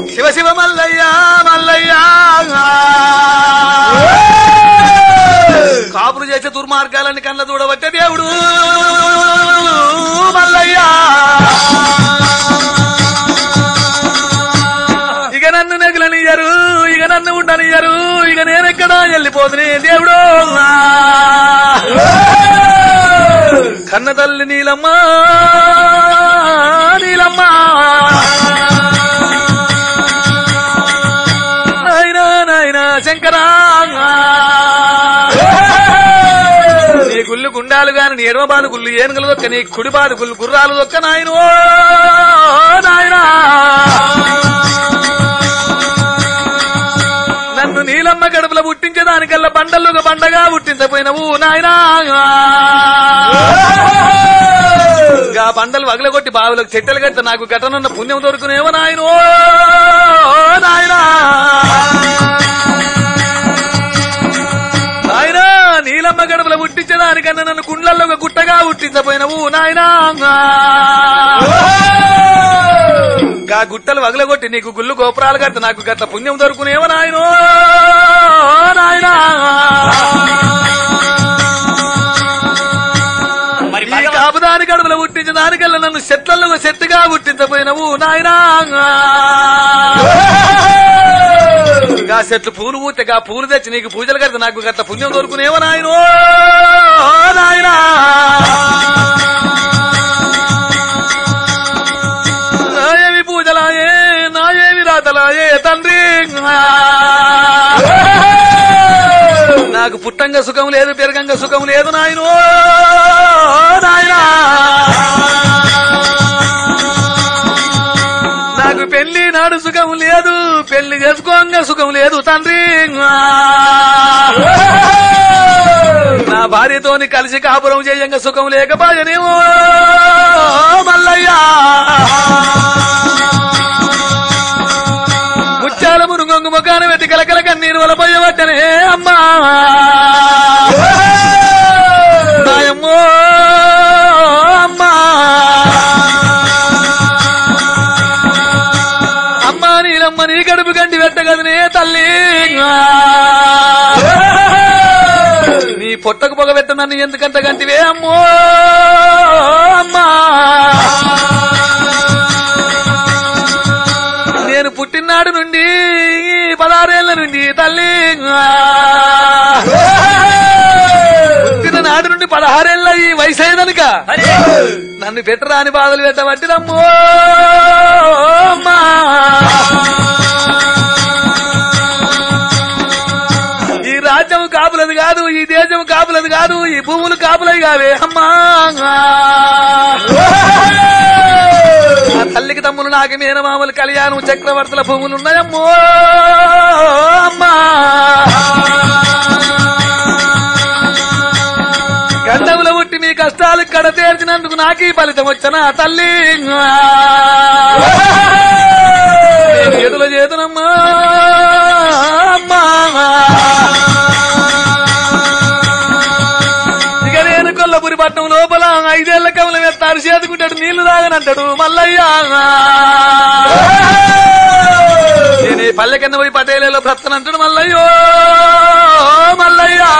శివ శివ మల్లయ్య మల్లయ్య కాపులు చేసే దుర్మార్గాలని కళ్ళ చూడబట్టే దేవుడు మల్లయ్య ఇక నన్ను నెగలనియ్యరు ఇక నన్ను ఉండనియ్యరు ఇక నేనెక్కడా వెళ్ళిపోతుని దేవుడు కన్న తల్లి నీలమ్మ నీలమ్మ నాయనా నాయనా శంకరా నీ గుళ్ళు గుండాలు గాని నీ ఎడమ బాదు గుళ్ళు ఏనుగలు దొక్క నీ కుడి బాదు గుళ్ళు గుర్రాలు దొక్క నాయనో నాయనా నన్ను నీలమ్మ గడుపుల పుట్టించేదానికల్లా బండల్లుగా బండగా పుట్టించపోయినవు నాయనా గా బండలు వగలగొట్టి బావులకు చెట్టెలు కడితే నాకు ఘటనున్న పుణ్యం దొరుకునేమో నాయనో నాయనా నాయనా నీలమ్మ గడపల పుట్టించడానికన్నా నన్ను గుండ్లల్లో ఒక గుట్టగా పుట్టించపోయినవు నాయనా గా గుట్టలు వగలగొట్టి నీకు గుళ్ళు గోపురాలు కడితే నాకు గట్ల పుణ్యం దొరుకునేమో నాయనో నాయనా మరి ఈ భగవంతుడు కాపుదాని గడుపుల పుట్టించిన దానికల్లా నన్ను చెట్లలో ఒక చెట్టుగా పుట్టించపోయినవు నాయనా గా చెట్లు పూలు పూతే గా పూలు తెచ్చి నీకు పూజలు కడితే నాకు గట్ల పుణ్యం దొరుకునేమో నాయనో నాయనా నాయేమి పూజలాయే నాయేమి రాతలాయే తండ్రి నాకు పుట్టంగా సుఖం లేదు పెరగంగా సుఖం లేదు నాయనో నాయనా నాకు పెళ్లి నాడు సుఖం లేదు పెళ్లి చేసుకోంగా సుఖం లేదు తండ్రి నా భార్యతోని కలిసి కాపురం చేయంగా సుఖం లేకపోయనేమో మల్లయ్యా ముచ్చాల మురుగొంగు ముఖాన వెతి కలకల కన్నీరు వలపోయవట్టనే అమ్మా నాయమ్మో అమ్మా అమ్మా నీలమ్మ నీ గడుపు గంటి పెట్టగదనే తల్లి నీ పొట్టకు పొగ పెట్ట నన్ను ఎందుకంత గంటివే అమ్మో అమ్మా నేను పుట్టినాడు నుండి పదహారేళ్ల నుండి తల్లి పుట్టిన నాడు నుండి పదహారేళ్ల ఈ వయసు అయ్యేదనుక అరే నన్ను పెట్టరాని బాధలు పెట్టబట్టినమ్మో అమ్మా ఈ రాజ్యం కాపులది కాదు ఈ దేశం కాపులది కాదు ఈ భూములు కాపులవి కావే అమ్మా నా తల్లికి తమ్ములు నాకు మేనమామలు కళ్యాణం చక్రవర్తుల భూములు ఉన్నాయమ్మో అమ్మా గండముల పుట్టి మీ కష్టాలు కడ తీర్చినందుకు నాకీ ఫలితం వచ్చిన తల్లి నేను ఎదుల చేతునమ్మా అమ్మా ఇక నేను కొల్లపురి పట్నం లోపల ఐదేళ్ల కమలం ఎత్తారు చేతుకుంటాడు నీళ్లు తాగనంటాడు మల్లయ్యా నేను ఈ పల్లె కింద పోయి పటేలలో బ్రతకనంటాడు మల్లయ్యో మల్లయ్యా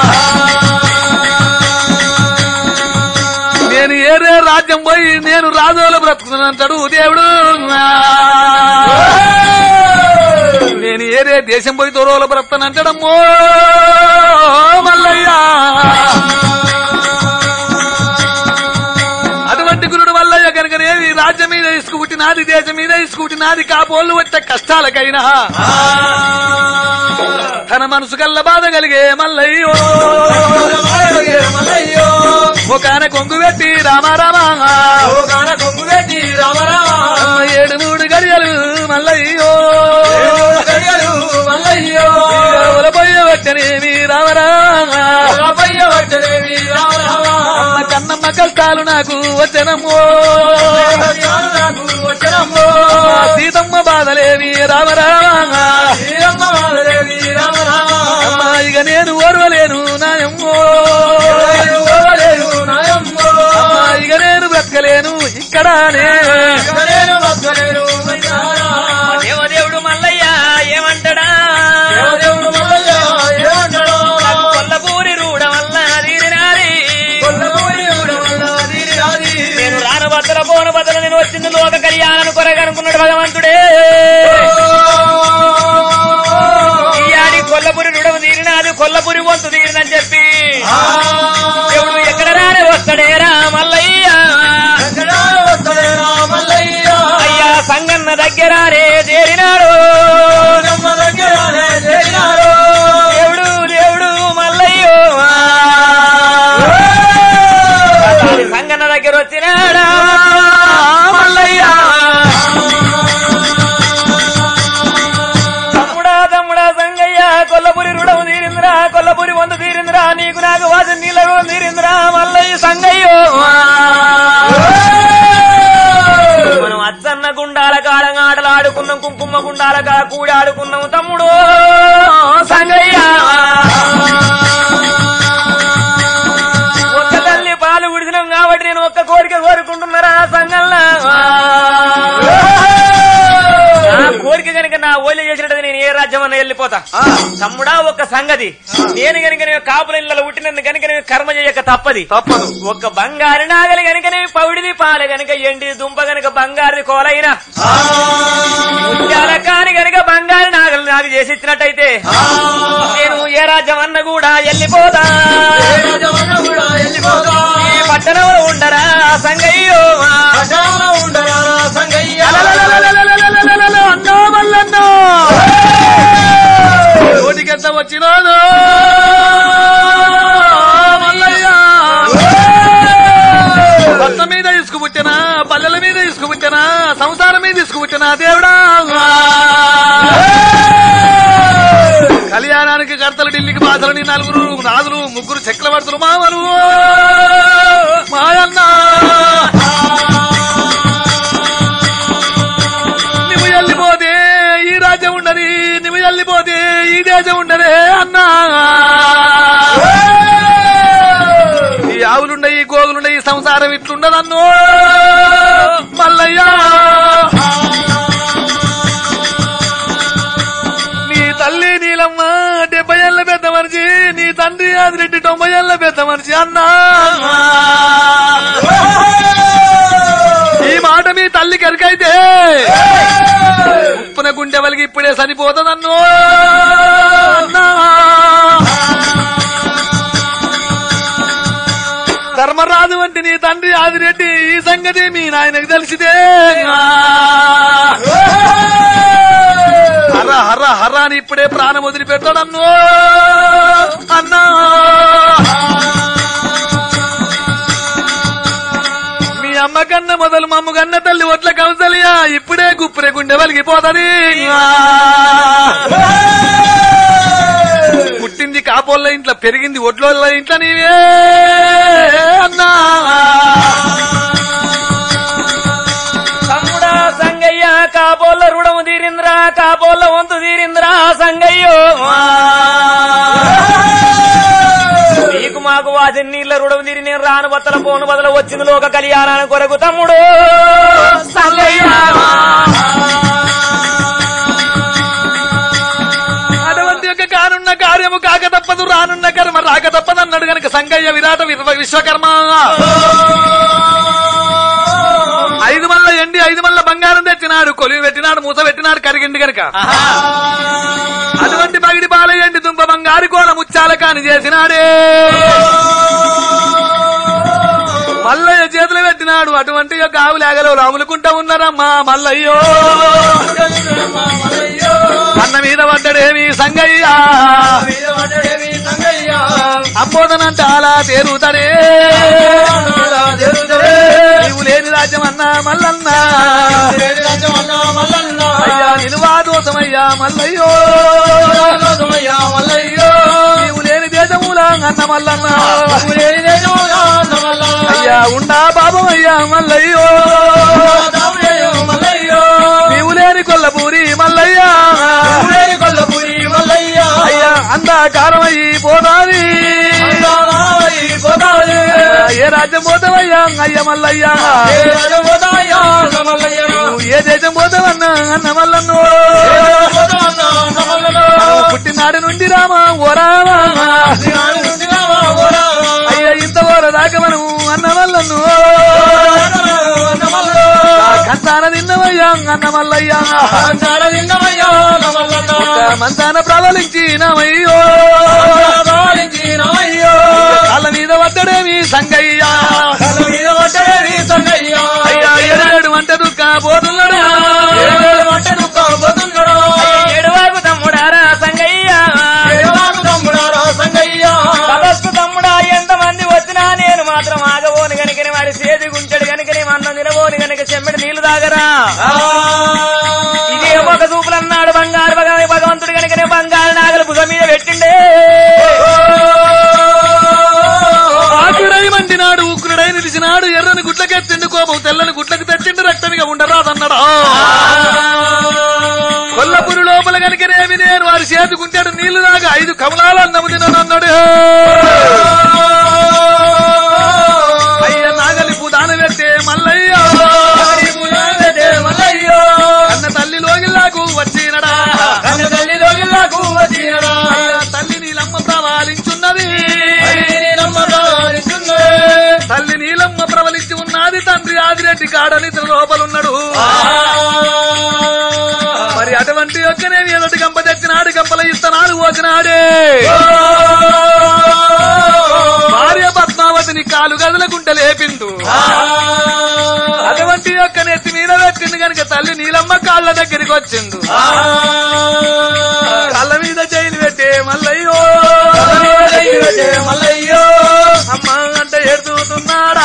నేను ఏరే రాజ్యం పోయి నేను రాజుల బ్రతుకుతానంటాడు దేవుడు నేను ఏరే దేశం పోయి దొరవల బ్రతకనంటాడమ్మో మల్లయ్యా అటువంటి గురుడు వల్లయ్య కనుకనేవి రాజ్యం మీద ఇసుకుబుట్టి నాది దేశం మీద ఇసుకుబుట్టి నాది కాపోళ్ళు వచ్చే కష్టాలకైనా తన మనసు కల్ల బాధ కలిగే మల్లయ్యో ఒకన కొంగు పెట్టి రామారామా ఏడు మూడు గడియలు మల్లయ్యో పోయ వచ్చనేమి రామరామా అమ్మ కన్నమ్మ కష్టాలు నాకు వచ్చనమ్మో సీతమ్మ బాధలేవి రామరామా అమ్మ ఇక నేను ఓర్వలేను నాయమ్మో అమ్మ ఇక నేను బ్రతకలేను ఇక్కడానే దేవ దేవ బద్దల పోను బద్దల నేను వచ్చింది లోక కళ్యాణను కొరగనుకున్నాడు భగవంతుడే ఈ ఆడి కొల్లపురి రుడవు తీరినాది కొల్లపురి వంతు తీరినని చెప్పి దేవుడు ఎక్కడ రాని వస్తాడే రా మల్లయ్య అయ్యా సంగన్న దగ్గరానే చేరినాడు దేవుడు దేవుడు మల్లయ్యో అతని సంగన్న దగ్గర వచ్చినాడా మల్లయ్య తమ్ముడా తమ్ముడా సంగయ్య కొల్లపురి రుడవు తీరిందిరా కొల్లపురి వంద తీరిందిరా నీకు నాకు వాసి నీళ్ళ రుణం తీరిందిరా మల్లయ్య సంగయ్యో మనం అచ్చన్న గుండాల కాడ ఆటలు ఆడుకున్నాం కుంకుమ గుండాల కాడ కూడి ఆడుకున్నాం తమ్ముడు సంగయ్య ఒక్క తల్లి పాలు విడిచినాం కాబట్టి నేను ఒక్క కోరిక కోరుకుంటున్నారా సంగల్లా నా కోరిక కనుక నా ఓలి చేసినట్టు నేను ఏ రాజ్యం అన్న వెళ్ళిపోతా తమ్ముడా ఒక సంగతి నేను కనుక నేను కాపుల ఇళ్ళలో పుట్టినందు కనుక నేను కర్మ చేయక తప్పది తప్పదు ఒక బంగారు నాగలి గనుక నేను పౌడిది పాల గనుక ఎండి దుంప గనుక బంగారు కోలైన ముత్యాల కాని గనుక బంగారు నాగలు నాకు చేసి ఇచ్చినట్టయితే నేను ఏ రాజ్యం అన్న కూడా వెళ్ళిపోతా ఈ పట్టణంలో ఉండరా సంగయ్యో అన్నా మల్లన్నా కోటికెంత వచ్చినాను మల్లయ్య భర్త మీద ఇసుకుపుట్టినా పల్లెల మీద ఇసుకుపుట్టినా సంసారం మీద ఇసుకుపుట్టినా దేవుడా కళ్యాణానికి కర్తలు ఢిల్లీకి బాధలని నలుగురు నాదులు ముగ్గురు చక్రవర్తులు మామలు మాయన్నా నువ్వు వెళ్ళిపోతే ఈ రాజ్యం ఉండని నువ్వు వెళ్ళిపోతే ఈ దేశం ఉండనే అన్నా ఈ ఆవులుండయి ఈ గోగులుండయి ఈ సంసారం ఇట్లుండదన్ను మల్లయ్యా నీ తల్లి నీలమ్మ డెబ్బై ఏళ్ళ పెద్ద మనిషి నీ తండ్రి ఆదిరెడ్డి తొంభై ఏళ్ళ పెద్ద మనిషి అన్నా ఈ మాట మీ తల్లి కరికైతే ఉప్పున గుండె వలిగి ఇప్పుడే చనిపోతుందన్ను అన్నా. ధర్మరాజు వంటి నీ తండ్రి ఆదిరెడ్డి ఈ సంగతి మీ నాయనకు తెలిసితే హర హర హర అని ఇప్పుడే ప్రాణం వదిలిపెట్టాడన్ను అన్నా మీ అమ్మ కన్న మొదలు మమ్మ కన్న తల్లి ఒట్ల కౌసలియా ఇప్పుడే గుప్పురే గుండె వలిగిపోతది పుట్టింది కాపోళ్ళ ఇంట్లో పెరిగింది ఒడ్లోళ్ళ ఇంట్లో నీవే అన్నా తమ్ముడా సంగయ్య కాబోళ్ళ రుణము తీరింద్రా కాబోళ్ళ వంతు తీరింద్రా సంగయ్యో నీకు మాకు వాసి నీళ్ళ రుణము తీరి నేను రాను బత్తల పోను బదల వచ్చింది లోక కళ్యాణాన్ని కొరకు తమ్ముడు సంగయ్య అటువంటి యొక్క కానున్న కార్యము కాక తప్పదు రానున్న కర్మ రాక తప్పదు అన్నాడు గనక సంగయ్య విరాట విర్వ- విశ్వకర్మ ఐదు మల్ల ఎండి ఐదు మల్ల బంగారం తెచ్చినాడు కొలివి పెట్టినాడు మూత పెట్టినాడు కరిగింది గనక అటువంటి పగిడి పాల ఎండి దుంప బంగారు కోల ముచ్చాల కాని చేసినాడే మల్లయ్య చేతులు పెట్టినాడు అటువంటి యొక్క ఆవులేగలో రాములుకుంటా ఉన్నారమ్మా మల్లయ్యో అన్న మీద పడ్డడేమి సంగయ్య అమ్మోదనంట అలా తేరుతాడే నీవు లేని రాజ్యం అన్నా మల్లన్నా అయ్యా నిలువా దోషమయ్యా మల్లయ్యో నీవు లేని దేశములా అన్న మల్లన్నా అయ్యా ఉండా బాబం అయ్యా మల్లయ్యో నీవు లేని కొల్లపూరి మల్లయ్యా అయ్యా అందాకారం అయ్యి పోదాది ఏ రాజ్యం పోతావయ్యా అయ్య మల్లయ్యా నువ్వు ఏ దేశం పోతావన్నా అన్న మల్లన్నో మనము పుట్టినాడు నుండి రామా ఓ రామా అయ్య ఇంత ఓర దాకా మనము అన్న మల్లన్ను మల్లయ్య అన్న మల్లయ్య మంతాన ప్రబలించినమయ్యో కాళ్ళ మీద వద్దడేమి సంగయ్య అయ్యా ఏడు వంట దుఃఖ పోతున్నాడు ఏడువాకు తమ్ముడారా సంగయ్య సదస్సు తమ్ముడా ఎంత మంది వచ్చినా నేను మాత్రం ఆగబోను గనుకని వాడి సేది గుంటడు గనుకని అన్నం తినబోను గనుక చెమ్మిడి నీళ్లు తాగరా ఇదే ఒక చూపులన్నాడు బంగారు భగ భగవంతుడు గనుకనే బంగారు నాగలు భుజం మీద పెట్టిండే ఆకుడై మండినాడు ఉగ్రుడై నిలిచినాడు ఎర్రని గుట్లకెత్తిండు కోపం తెల్లని గుట్లకు తెచ్చిండు రక్తమిగా ఉండరాదన్నాడు కొల్లపురు లోపల కనుకనేమి నేను వారి చేతుకుంటాడు నీళ్లు దాకా ఐదు కమలాలు అన్నము తిననన్నాడు అయ్య నాగలిపు దాన పెట్టే మల్లయ్య అన్న తల్లి లోగిల్లాకు వచ్చినడా అయ్య తల్లి నీలమ్మ ప్రవాలించున్నది తల్లి నీలమ్మ ప్రవలించి ఉన్నది తండ్రి ఆదిరెడ్డి కాడని ఇతను లోపలున్నాడు మరి అటువంటి యొక్కనే ఎదుటి గంప తెచ్చినాడు గంపల ఇస్తనాడు పోసినాడే భార్య పద్మావతిని కాలు గదులకుంట లేపిండు అటువంటి యొక్క నెత్తి మీద పెట్టిండు గనుక తల్లి నీలమ్మ కాళ్ళ దగ్గరికి వచ్చిండు కాళ్ళ మీద జైలు పెట్టే మల్లయ్యో అమ్మ అంటే ఎడుతున్నాడా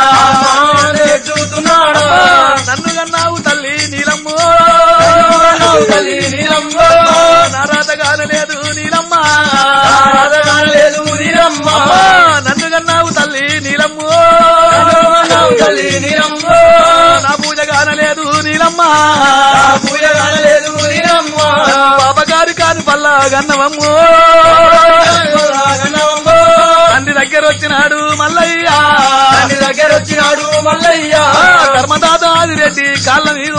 నన్ను కన్నావు తల్లి నీలమ్మో నారాధగాన లేదు నీలమ్మ అమ్మా, నన్ను కన్నావు తల్లి నీలమ్మో నా పూజ కానలేదు నీలమ్మ బాబగారి కాని పల్ల గన్నవమ్మో తండ్రి దగ్గర వచ్చినాడు మల్లయ్య దగ్గర వచ్చినాడు మల్లయ్య ధర్మదాత ఆదిరెడ్డి కాళ్ళ మీద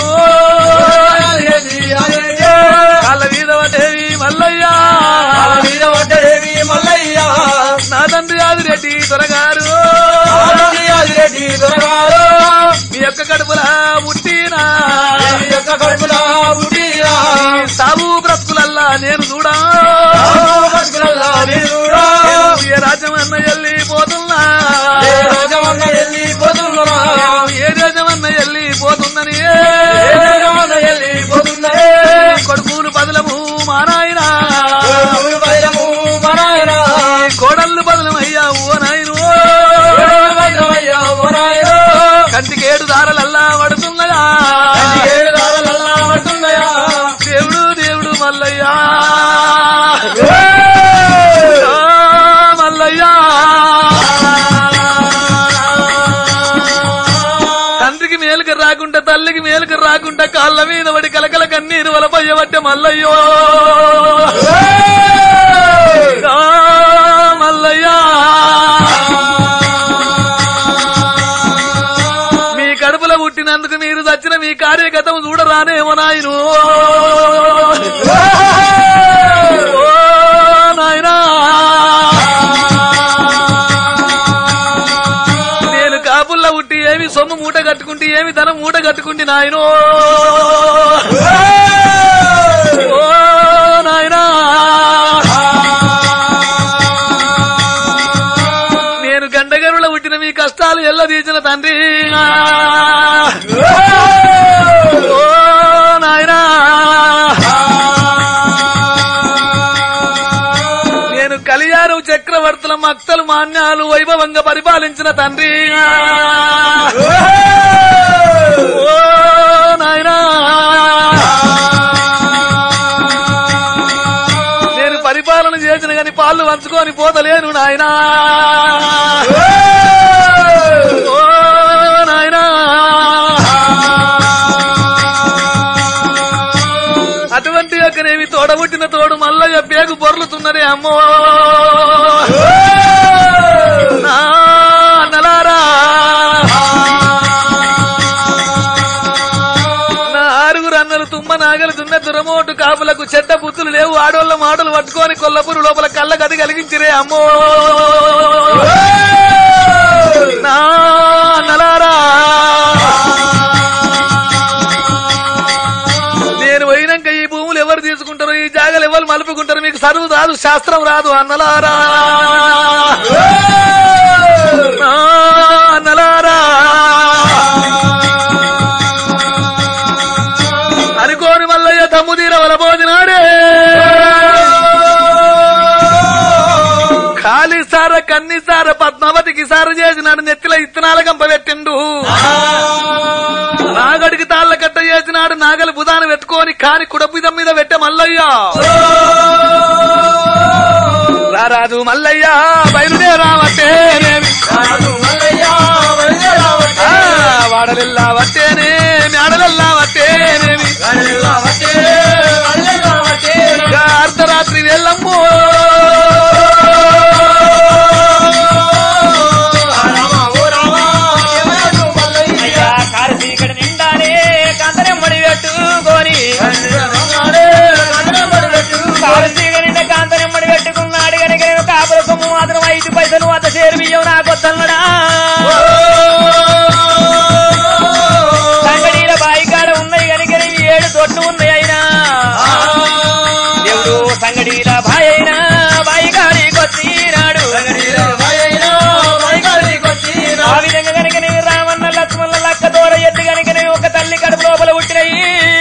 కాళ్ళ మీద పడేవి మల్లయ్య మీద పడ్డదేవి మల్లయ్య నా తండ్రి ఆదిరెడ్డి త్వరగారు రెడ్డి దొరగారు మీ యొక్క కడుపుల పుట్టినా ఈ యొక్క కడుపులా పుట్టినా సాగు బ్రతుకులల్లా నేను చూడా బతుకులల్లా వీరుడా. ఏ రాజ్యమన్న వెళ్ళిపోతున్నా ఏ రాజమన్న వెళ్ళిపోతున్నా ఏ రాజ్యమన్న వెళ్ళిపోతుందని ఏ రాజమన్న వెళ్ళిపోతున్నాయే కొడుకులు బదులము మా నాయన ఊరు బయలము మనాయన కోడళ్ళు బదులమయ్యా ఓ నాయను బయలమయ్యా మనాయన కంటికేడు దారలల్లా పడుతున్నదా ఏడు దారులల్లా పడుతున్నాయా దేవుడు దేవుడు మల్లయ్యా ఆ, మల్లయ్యా తండ్రికి మేలుకు రాకుండా తల్లికి మేలుకు రాకుండా కాళ్ళ మీద పడి కలకల కన్నీరు వలపయ్యబట్టే మల్లయ్యో ఆ, మల్లయ్యా మీ కడుపులో పుట్టినందుకు మీరు చచ్చిన మీ కార్యగతం చూడరానేమో నాయను ఓ నాయనా నేను కాపుల్లో పుట్టి ఏమి సొమ్ము మూట కట్టుకుంటే ఏమి ధనం మూట కట్టుకుంటే నాయనో ఓ నాయనా నేను గండగరుల పుట్టిన మీ కష్టాలు ఎల్ల తీసిన తండ్రి ఓ నాయనా నేను కలియారు చక్రవర్తుల మక్తలు మాన్యాలు వైభవంగా పరిపాలించిన తండ్రి ఓ నాయనా నేను పరిపాలన చేసిన గాని పాలు పంచుకొని పోతలేను నాయనా ఓ నాయనా అటువంటి యొక్కనేమి తోడబుట్టిన తోడు మల్లయ్య పేగు పొర్లుతున్నదే అమ్మో నా నలారా నా ఆరుగురు అన్నలు తుమ్మ నాగలు దున్న దురమోటు కాపులకు చెడ్డ బుద్ధులు లేవు ఆడోళ్ళ మాటలు పట్టుకొని కొల్లపురు లోపల కళ్ళ గది కలిగించిరే అమ్మో నా నలారా కలుపుకుంటారు మీకు చదువు రాదు శాస్త్రం రాదు అన్నలారా ఆ, అన్నలారా అనుకోని మల్లయ్య తమ్ము తీర వలబోదినాడే ఖాళీ సార కన్ని సార పద్మావతికి సార చేసినాడు నెత్తిలో ఇత్తనాల గంప పెట్టిండు నాగడికి తాళ్ళ కట్ట చేసినాడు నాగలి బుధాన పెట్టుకొని కాని కుడపిదం మీద పెట్టే మల్లయ్య రారాజు మల్లయ్య బయలుదే రావట్టేనేమి ఆ, వాడలెల్లా వట్టేనే మేడలెల్లా వట్టేనేమి ఇక అర్ధరాత్రి వెళ్ళమ్మో అయ్యా కారు చీకటి నిండానే కందనెమ్మడి పెట్టుకొని కారు చీకటి నిండా కాంతనెమ్మడి పెట్టుకున్నాడు కనుక నేను కాపుల సొమ్ము మాత్రం ఐదు పైసలు అంత చేరు బియ్యం నాకు వద్దన్నడా సంగడీల బాయి కాడ ఉన్నాయి కనుక ఇవి ఏడు తొట్లు ఉన్నాయి అయినా దేవుడు సంగడీల బాయి అయినా బాయి కాడికి వచ్చినాడు ఆ విధంగా కనుక నేను రామన్న లక్ష్మణ లక్క దూర ఎత్తి కనుక నేను ఒక తల్లి కడుపు లోపల పుట్టినయి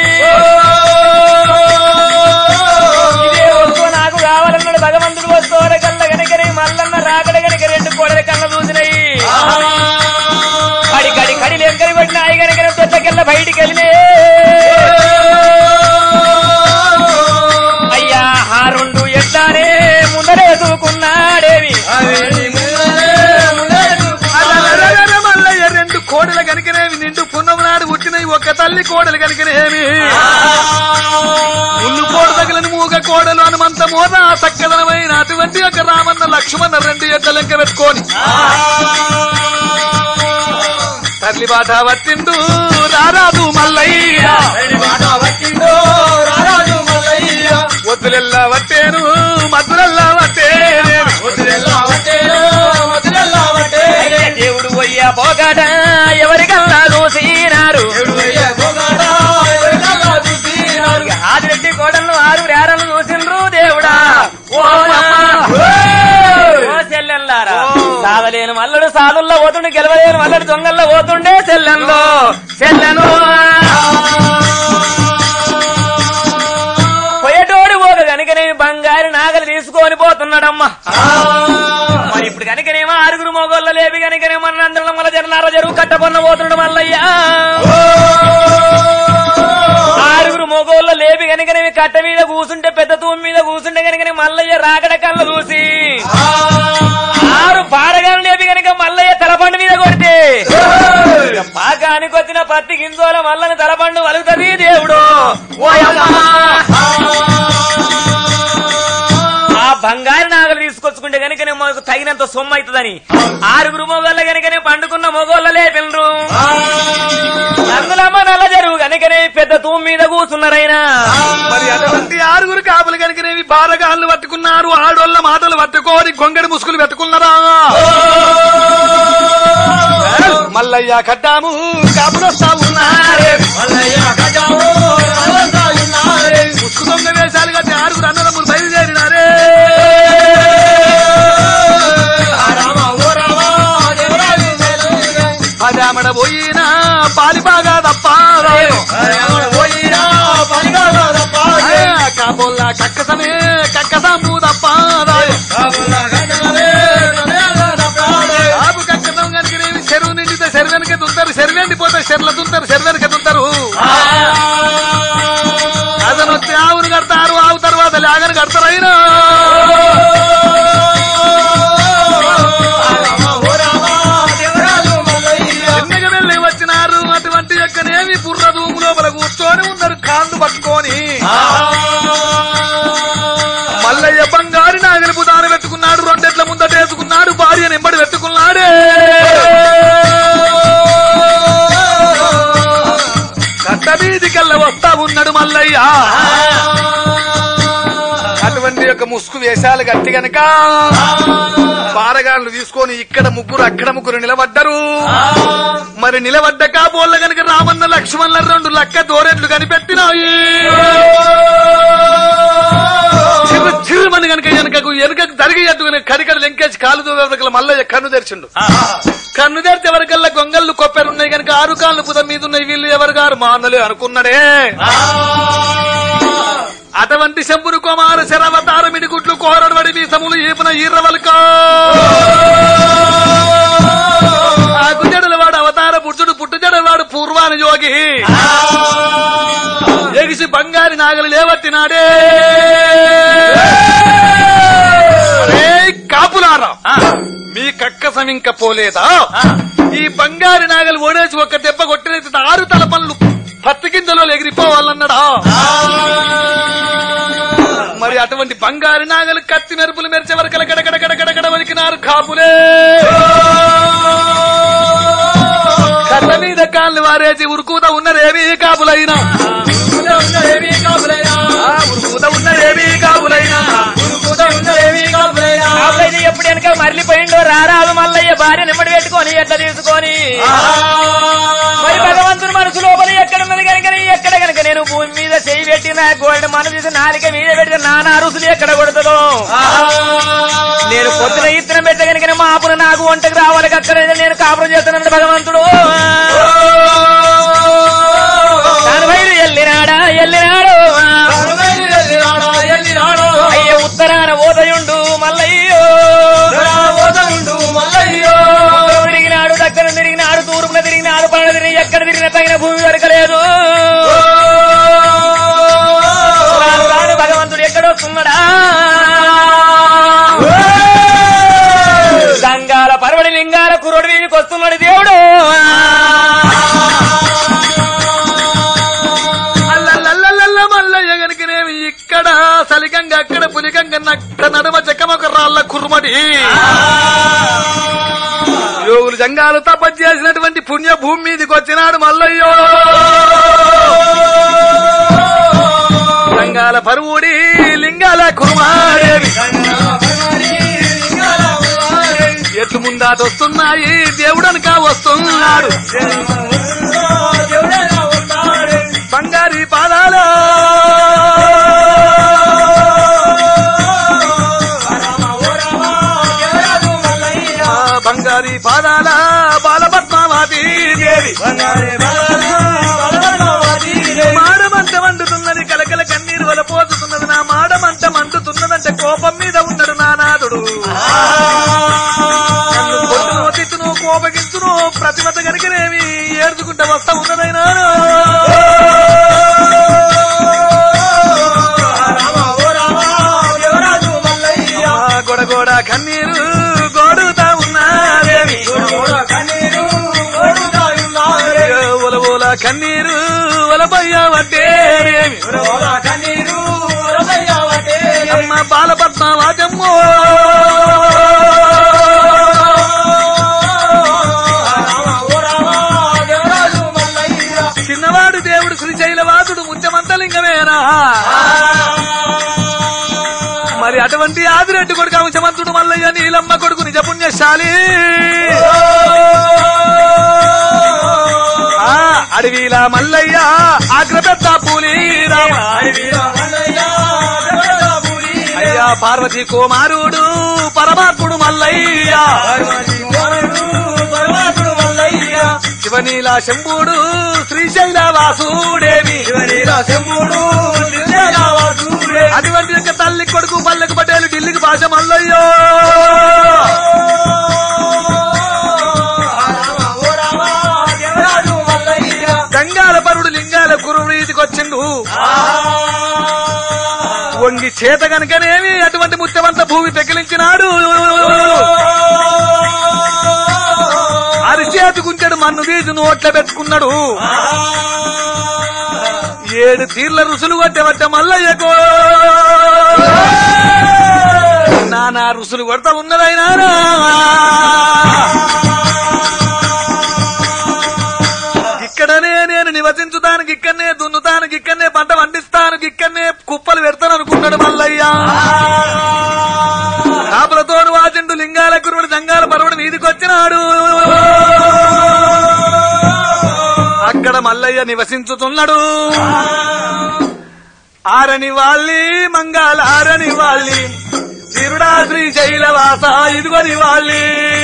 ఇదే వస్తువు నాకు కావాలన్నాడు భగవంతుడు వస్తువుల కళ్ళ కనుక నేను మల్లన్న రాకడ కనుక రెండు కోడల కళ్ళ చూసినాయి కడి కడి కడి లెంకరి పట్టినాయి కనుక తొట్టకెళ్ళ బయటికి వెళ్ళినాయి అయ్యా ఆ రెండు ఎట్లానే ముందరే దూకున్నాడేవి అలలలలల మల్లయ్య రెండు కోడలు కనుకనేమి నిండు పున్నమ నాడు పుట్టినవి ఒక తల్లి కోడలు కనుకనేమి ముళ్ళు కోడ తగిలిన మూగ కోడలు హనుమంత మోద చక్కదనమైన అటువంటి ఒక రామన్న లక్ష్మణ రెండు ఎడ్ల లెక్క పెట్టుకొని తల్లి బాట పట్టిండు రారాదు మల్లయ్య వద్దులెల్లా వట్టేను మద్దులెల్లా వట్టేనేమి అయ్యా దేవుడు పోయ్యా పోగాట ఎవరికల్లా చూసినారు ఆదిరెడ్డి కోడలను ఆరు రేరలు చూసిండ్రు దేవుడా ఓ చెల్లెల్లారా సాదలేని మల్లడు సాదుల్లో పోతుండే గెలవలేని మల్లడు దొంగల్లో పోతుండే చెల్లెంలో చెల్లెను పోయేటోడు పోక కనుకనేమి బంగారు నాగలు తీసుకొని పోతున్నాడమ్మా మరి ఇప్పుడు కనుకనేమో ఆరుగురు మొగోళ్ళ లేవి కనుకనేమో అందరం మళ్ళీ జరనార జరువు కట్టబొన్న పోతున్నాడు మల్లయ్య ఆరుగురు మొగోళ్ళ లేవి కనుకనేవి కట్ట మీద కూసుంటే పెద్ద తూమి మీద కూసుంటే కనుకనే మల్లయ్య రాకడ కళ్ళ చూసి ఆరు పారగాను లేపి కనుక మల్లయ్య తలపండు మీద కొడితే ఇక పాకానికి వచ్చిన పత్తి గింజోల మల్లని తలపండు వలుగుతుంది దేవుడు ఓయమ్మా. ఆ బంగారు నాగలు తీసుకొచ్చుకుంటే కనుకనే మాకు తగినంత సొమ్ము అవుతుందని ఆరుగురు మొగోళ్ళ కనుకనే పండుకున్న మొగోళ్ళ లేపినరు అందులమ్మ నల్ల జరువు కనుకనే పెద్ద తూము మీద కూర్చున్నారైనా మరి అటువంటి ఆరుగురు కాపులు కనుకనేవి బారగాళ్ళు పట్టుకున్నారు ఆడోళ్ళ మాటలు పట్టుకోని గొంగడి ముసుగులు పెట్టుకున్నారా మల్లయ్య కట్టాము కాపులు వస్తా ఉన్నారే ముసుగు దొంగ వేషాలు కట్టి ఆరుగురు అన్నదమ్ములు బయలుదేరినారే పదామడ పోయినా పాలి బాగా తప్ప కాబోల్లా కక్కసమే కక్కసాము తప్ప కాపు కక్కసం కనుకనేవి చెరువు నిండితే చెరువు వెనక తుంటారు చెరువు ఎండిపోతే చెర్ల తుంటారు చెరువు వెనక తుంటారు అతను వచ్చి ఆవును కడతారు ఆవు తర్వాత లేగను కడతారు అయినా చిన్నగా వెళ్ళి వచ్చినారు అటువంటి యొక్కనేమి బుర్ర రూము లోపల కూర్చొని ఉన్నారు కాళ్ళు పట్టుకొని మల్లయ్య బంగారు నాగలి బుధాన పెట్టుకున్నాడు రెండెట్ల ముందటేసుకున్నాడు భార్య నింబడి పెట్టుకున్నాడే కట్ట వీధికల్లా వస్తా ఉన్నాడు మల్లయ్య అటువంటి యొక్క ముసుగు వేషాలు గట్టి గనక పారగాళ్ళు తీసుకొని ఇక్కడ ముగ్గురు అక్కడ ముగ్గురు నిలబడ్డరు మరి నిలబడ్డ కాబోళ్ళ గనక రామన్న లక్ష్మణుల రెండు లక్క దోరెట్లు కనిపెట్టినాయి చిన్న జరిగి ఎత్తుకుని కడికడ లెంకేసి కాలు దూవెవరికల మల్లయ్య కన్ను తెరిచిండు కన్ను తెరిచి ఎవరికల్లా గొంగళ్ళు కొప్పెరున్నాయి కనుక ఆరు కాళ్ళు పుద మీద ఉన్నాయి వీళ్ళు ఎవరు గారు మా అన్నలే అనుకున్నాడే అటువంటి శంపురు కుమారు శరవతారు మిడిగుట్లు కోరడు వడి వీసములు ఈపున ఈర్రవల్క ఆ గుజడల వాడు అవతార పురుషుడు పుట్టుజడ వాడు పూర్వాని యోగి ఎగిసి బంగారి నాగలి లేవట్టినాడే అరే కాపులారా మీ కక్క సమింక పోలేదా ఈ బంగారు నాగలు ఓడేసి ఒక దెబ్బ కొట్టిన ఆరు తల పనులు పత్తి గింజలో ఎగిరిపోవాలన్నాడా మరి అటువంటి బంగారు నాగలు కత్తి మెరుపులు మెరిచే వరకు గడగడ గడగడ గడ వలికినారు కాపులే కళ్ళ మీద కాళ్ళు వారేసి ఉరుకుత ఉన్నరేమీ కాపులైనా ఏమీ కాపులైనా ఆ, ఉరుకుత ఉన్నరేమీ కాపులైనా ఏమీ కాపులైనా ఆవులైతే ఎప్పుడు వెనక మరలిపోయిండో రారాదు మల్లయ్య భార్య నిమ్మడి పెట్టుకొని ఎట్లా తీసుకొని మరి భగవంతుని మనసు లోపల ఎక్కడ ఉన్నది కనుక ఎక్కడ కనుక నేను భూమి మీద చేయి పెట్టిన గోల్డ్ మన తీసి నాలిక మీద పెడితే నానా అరుసులు ఎక్కడ కొడుతుందో నేను పొద్దున ఇత్తనం పెట్ట కనుక మా ఆపున నాకు వంటకు రావాలి అక్కడ నేను కాపురం చేస్తున్నాను భగవంతుడు దాని బయలు ఎల్లినాడా ఎల్లినాడు అయ్య ఉత్తరాన ఓదయుండు మల్లయ్యో ఉత్తరం తిరిగినాడు దగ్గర తిరిగినాడు తూర్పున తిరిగినాడు పనులు తిరిగి ఎక్కడ తిరిగిన తగిన భూమి దొరకలేదు రాను రాను భగవంతుడు ఎక్కడొస్తున్నాడా సంగాల పర్వడి లింగాల కురుడు వీధికి వస్తున్నాడు దేవుడు అల్లల్లల్లల్ల మల్లయ్య గనుకనేమి ఇక్కడ సలిగంగా అక్కడ పులిగంగ నక్క నడుమ చెక్కమొక రాళ్ళ కుర్మడి యోగులు జంగాలు తప చేసినటువంటి పుణ్య భూమి మీదకి వచ్చినాడు మల్లయ్యో జంగాల పరువుడి లింగాల కుర్మాడేవి ఎట్లు ముందాట వస్తున్నాయి దేవుడనక వస్తున్నాడు బంగారి పాదాల ఆ బంగారి పాదాల బాలపద్మావతి దేవి మాడమంట మండుతున్నది కలకల కన్నీరు వల పోతున్నది నా మాడమంట మండుతున్నదంటే కోపం మీద ఉన్నాడు నా నాదుడు నన్ను కొట్టును తిట్టును కోపగించును ప్రతిమత కనుకనేమి ఏడ్చుకుంటా వస్తా ఉన్నదైనా గొడగొడ కన్నీరు గోడుతా ఉన్నారేమి ఒల ఒల కన్నీరు ఒలపయ్య వడ్డేరేమి అమ్మ బాలపద్మ వాజమ్మో చిన్నవాడు దేవుడు శ్రీశైలవాదుడు ముత్యమంతలింగమేనా మరి అటువంటి ఆదిరెడ్డి కొడుకు అంశమంతుడు మల్లయ్య నీలమ్మ కొడుకు నిజ పుణ్యశాలి ఆ, అడవిలా మల్లయ్య ఆగ్రపెద్ద పూలి రామ అయ్యా పార్వతి కుమారుడు పరమాత్ముడు మల్లయ్య శివనీల శంభుడు శ్రీశైల వాసుడేమి అటువంటి యొక్క తల్లి కొడుకు పల్లెకు పటేలు ఢిల్లీకి భాష మల్లయ్యో గంగాల పరుడు లింగాల గురువు వీధికి వచ్చిండు వంగి చేత గనుకనేమి అటువంటి ముత్యమంత భూమి పెకిలించినాడు అరిచేతుకుంటాడు మన్ను వీధి నోట్ల పెట్టుకున్నాడు ఏడు తీర్ల రుసులు కొట్టే వట్ట మల్లయ్యకో నానా రుసులు కొడతా ఉన్నదైనా ఇక్కడనే నేను నివసించుతానికి ఇక్కడనే దున్నుతానికి ఇక్కడనే పంట పండిస్తానికి ఇక్కడనే కుప్పలు పెడతాను అనుకున్నాడు మల్లయ్య కాపులతో వాచిండు లింగాల కురువుడు జంగాల పరువుడు మీదికి వచ్చినాడు అక్కడ మల్లయ్య నివసించుతున్నాడు ఆరని వాళ్ళి మంగాల ఆరని వాళ్ళి తిరుడా శ్రీశైల వాస ఇదిగోని వాళ్ళి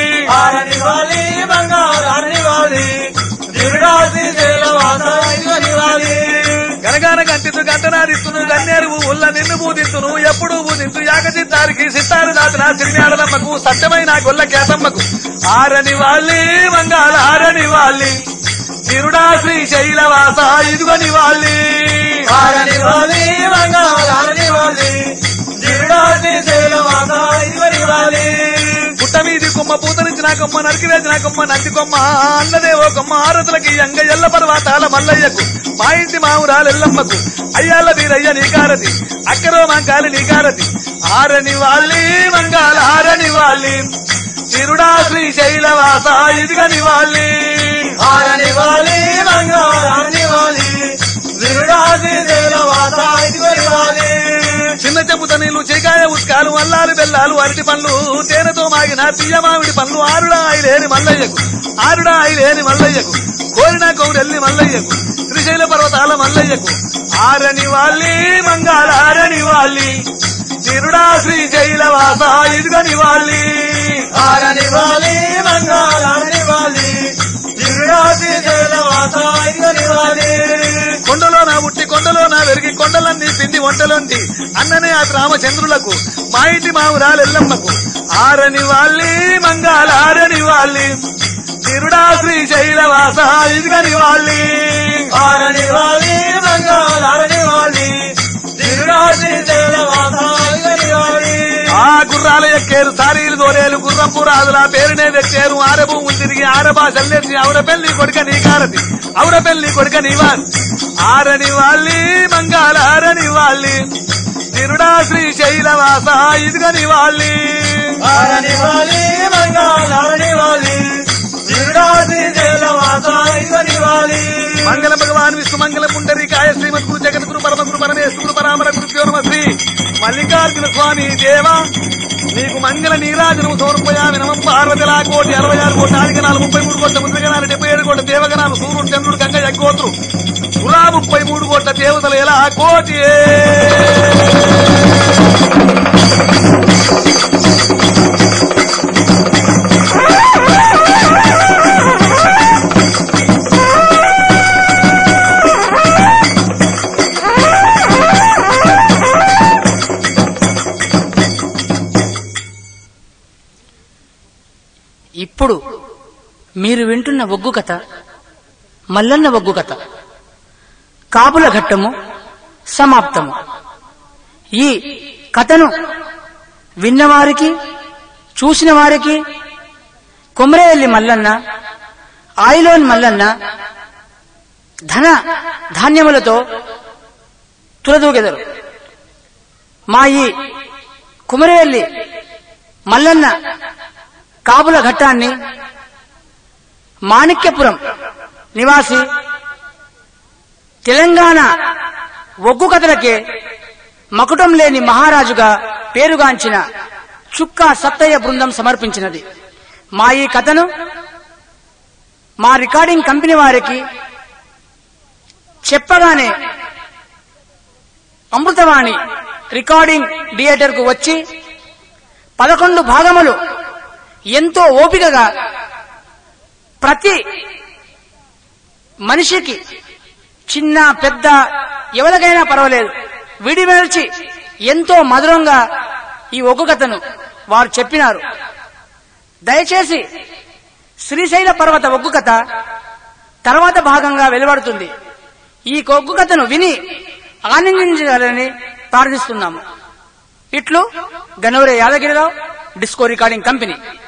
ఆరని వాలి బంగారాని వాలి దివిడాసి శైలవాస ఇదిగని వాలి గనగాన గంటితు గంటనాదిత్తును గన్నేరు ఉల్ల నిన్ను బూదిత్తును ఎప్పుడు బూదింతు యాగచిత్తారికి సిత్తారు దాచిన సిరినాడలమ్మకు సత్యమైన గొల్ల కేతమ్మకు ఆరని వాళ్ళి మంగాళ ఆరని వాళ్ళి తిరుడా శ్రీశైల వాస ఇదిగోని వాళ్ళి ఆరని వాలి బంగారాని వాలి దివిడాసి శైలవాస ఇదిగని వాలి పుట్ట మీది కొమ్మ పూతనిచ్చిన కొమ్మ నరికివేసిన కొమ్మ నంది కొమ్మ అన్నదే ఓ కొమ్మ ఆరతులకి అంగ ఎల్ల పర్వతాల మల్లయ్యకు మా ఇంటి మావురాలెల్లమ్మకు అయ్యాల వీరయ్య నీకారతి అక్కరో మంకాలి నీకారతి ఆరని వాళ్ళి మంగాల ఆరని వాళ్ళి తిరుడా శ్రీశైల వాస ఇదిగని వాళ్ళి ఆరని వాలి బంగారాని వాలి దివిడాసి శైలవాస ఇదిగని వాలి చిన్న చెప్పుత నీళ్లు చీకాయ ఉస్కాలు అల్లాలు బెల్లాలు అరటి పండ్లు తేనెతో మాగిన తీయ మామిడి పండ్లు ఆరుడా ఐలేని మల్లయ్యకు ఆరుడా ఐలేని మల్లయ్యకు కోరిన కౌరెల్లి మల్లయ్యకు శ్రీశైల పర్వతాల మల్లయ్యకు ఆరని వాళ్ళి మంగాళ ఆరని వాళ్ళి తిరుడా శ్రీశైల వాస ఇదిగని వాళ్ళి ఆరని వాలి బంగారాని వాలి దివిడాసి శైలవాస ఇదిగని వాలి కొండలో నా ఉట్టి కొండలో నా వెరిగి కొండలన్నీ పిండి వంటలుంటి అన్ననే ఆ రామచంద్రులకు మా ఇంటి మావురాలెల్లమ్మకు ఆరని వాళ్ళి మంగాళ ఆరని వాళ్ళి తిరుడా శ్రీశైల వాస ఇదిగని వాళ్ళి ఆరని వాలి బంగారాని వాలి దివిడాసి శైలవాస ఇదిగని వాలి ఆ గుర్రాల ఎక్కేరు సారీలు దోరేలు గుర్రంపు రాజుల పేరునే తెచ్చారు ఆరభూములు తిరిగి ఆరభాషలు నేర్చి ఆవురపెల్లి కొడుక నీ కారతి ఆవురపెల్లి కొడుక నీవాన్ ఆరని వాళ్ళి మంగాళ ఆరని వాళ్ళి తిరుడా శ్రీశైల వాస ఇదిగని వాళ్ళి ఆరని వాలి బంగారాని వాలి దివిడాసి శైలవాస ఇదిగని వాలి మంగళ భగవాన్ విష్ణు మంగళ పుండరీకాయ శ్రీమద్ గురు జగద్గురు పరమ గురు పరమేశ్వరు పరామర గురు నమ శ్రీ మల్లికార్జున స్వామి దేవా నీకు మంగళ నీరాజనము సమర్పయామి నమం పార్వతిలా కోటి అరవై ఆరు కోటి ఆదిగణాలు ముప్పై మూడు కోట్ల ముద్రగణాలు డెబ్బై ఏడు కోట్ల దేవగణాలు సూర్యుడు చంద్రుడు గంగ యగ్గోత్రు పురా ముప్పై మూడు కోట్ల దేవతలు ఎలా కోటి ఇప్పుడు మీరు వింటున్న ఒగ్గు కథ మల్లన్న ఒగ్గు కథ కాపుల ఘట్టము సమాప్తము ఈ కథను విన్నవారికి చూసిన వారికి కొమరేవెల్లి మల్లన్న ఆయిలోన్ మల్లన్న ధన ధాన్యములతో తులదూగెదరు మా ఈ కుమరేవెల్లి మల్లన్న కాపుల ఘట్టాన్ని మాణిక్యపురం నివాసి తెలంగాణ ఒగ్గు కథలకే మకుటం లేని మహారాజుగా పేరుగాంచిన చుక్కా సత్తయ్య బృందం సమర్పించినది మా ఈ కథను మా రికార్డింగ్ కంపెనీ వారికి చెప్పగానే అమృతవాణి రికార్డింగ్ థియేటర్ కు వచ్చి పదకొండు భాగములు ఎంతో ఓపికగా ప్రతి మనిషికి చిన్న పెద్ద ఎవరికైనా పర్వాలేదు విడిమెల్చి ఎంతో మధురంగా ఈ ఒగ్గు కథను వారు చెప్పినారు దయచేసి శ్రీశైల పర్వత ఒగ్గు కథ తర్వాత భాగంగా వెలువడుతుంది ఈ ఒగ్గు కథను విని ఆనందించాలని ప్రార్థిస్తున్నాము ఇట్లు గనవరే యాదగిరిరావు డిస్కో రికార్డింగ్ కంపెనీ